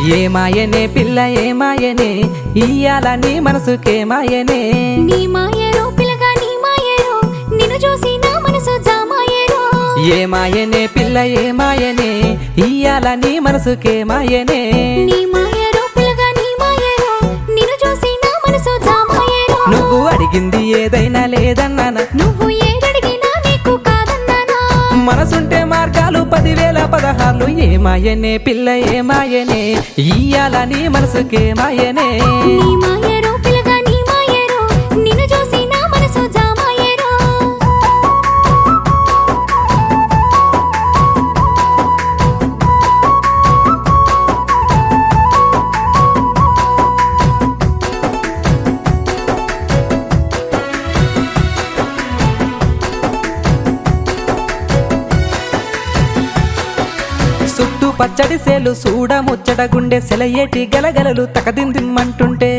ఏమాయనే పిల్ల ఏమాయనే ఇయ్యాల నీ మనసుకేమాయనే నీ మాయరో పిల్లగా నీ మాయరో నిన్ను చూసి నా మనసు జామాయరో ఏమాయనే పిల్ల ఏమాయనే ఇయ్యాల నీ మనసుకేమాయనే నీ మాయరో పిల్లగా నీ మాయరో నిన్ను చూసి నా మనసు జామాయరో నువ్వు అడిగింది ఏదైనా లేదన్నానా నువ్వు ఏడడిగినా నీకు కాదన్నానా మనసుంటే మార్గాలు పదివేల పదహార్లు ఏమాయనే పిల్ల ఏమాయనే ఇయ్యాల నీ మనసుకేమాయనే నీ మాయరో పిల్లగా నీ మాయరో నిన్ను చూసి నా మనసు జామాయరో చుట్టూ పచ్చడి సేలు చూడ ముచ్చట గుండె సెలయేటి గలగలలు తకదిందిమ్మంటుంటే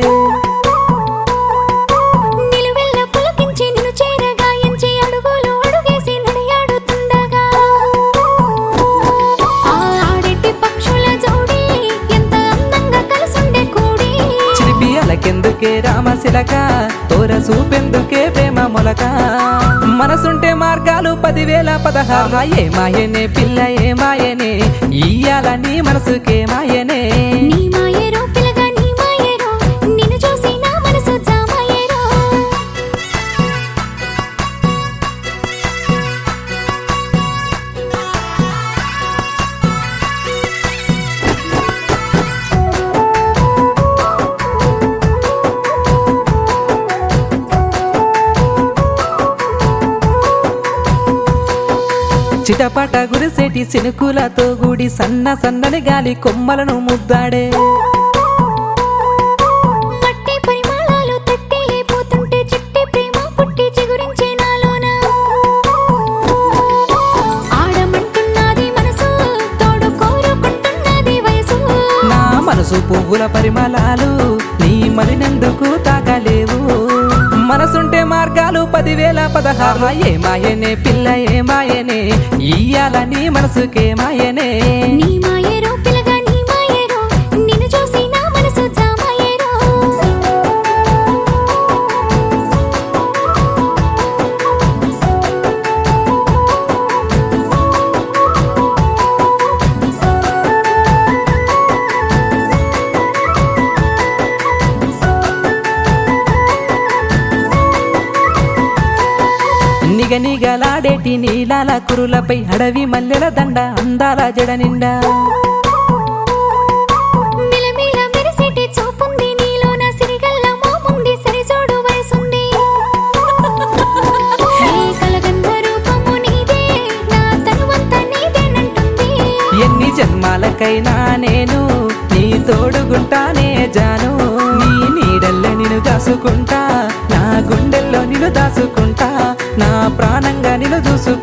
నిలువెల్ల పులకించి నిన్ను చేరగాయించి అడుగులు అడుగేసి నడియాడుతుండగా ఆ ఆడెట్టి పక్షుల జోడి ఎంత అందంగా కలుసుండే కూడి చిలిపి అలకెందుకే రామశిలక తోర చూపెందుకే ప్రేమ మొలక మనసుంటే మార్గాలు పదివేల పదహారు ఏమాయనే పిల్ల ఏమాయనే ఇయ్యాల నీ మనసుకేమాయనే నీ మాయరో పిల్లగా నీ మాయరో నిన్ను చూసి నా మనసు జామాయరో చిటపట గురిసేటి సినుకులతో గూడి సన్న సన్నని గాలి కొమ్మలను ముద్దాడే మట్టి పరిమళాలు తట్టి లేపోతుంటే చిట్టి ప్రేమ పుట్టి చిగురించే నాలోన ఆడమంటున్నది మనసు తోడు కోరుకుంటున్నది వయసు నా మనసు పువ్వుల పరిమళాలు నీ మరినందుకు తాకలేవు మనసుంటే మార్గాలు పదివేల పదహారు ఏమాయనే పిల్ల ఏమాయనే ఇయ్యాల నీ మనసుకేమాయనే నీ మాయరో పిల్లగా నీ మాయరో నిన్ను చూసి నా మనసు జామాయరో నిగ నిగలాడేటి నీలాల కురులపై అడవి మల్లెల దండ అందాల జడ నిండా మిలమిల మెరిసేటి చూపుంది నీలోన సిరిగల్ల మోముంది సరిజోడు వయసుంది నీ కలగంధ రూపము నీదే నా తనువంతా నీదేనంటుంది ఎన్ని జన్మాలకైనా నేను నీ తోడుగుంటానే జాను నీ నీడల్లో నిన్ను దాసుకుంటా నా గుండెల్లో నిన్ను దాసుకుంటా నా ప్రాణంగా నిన్ను చూసుకుంటా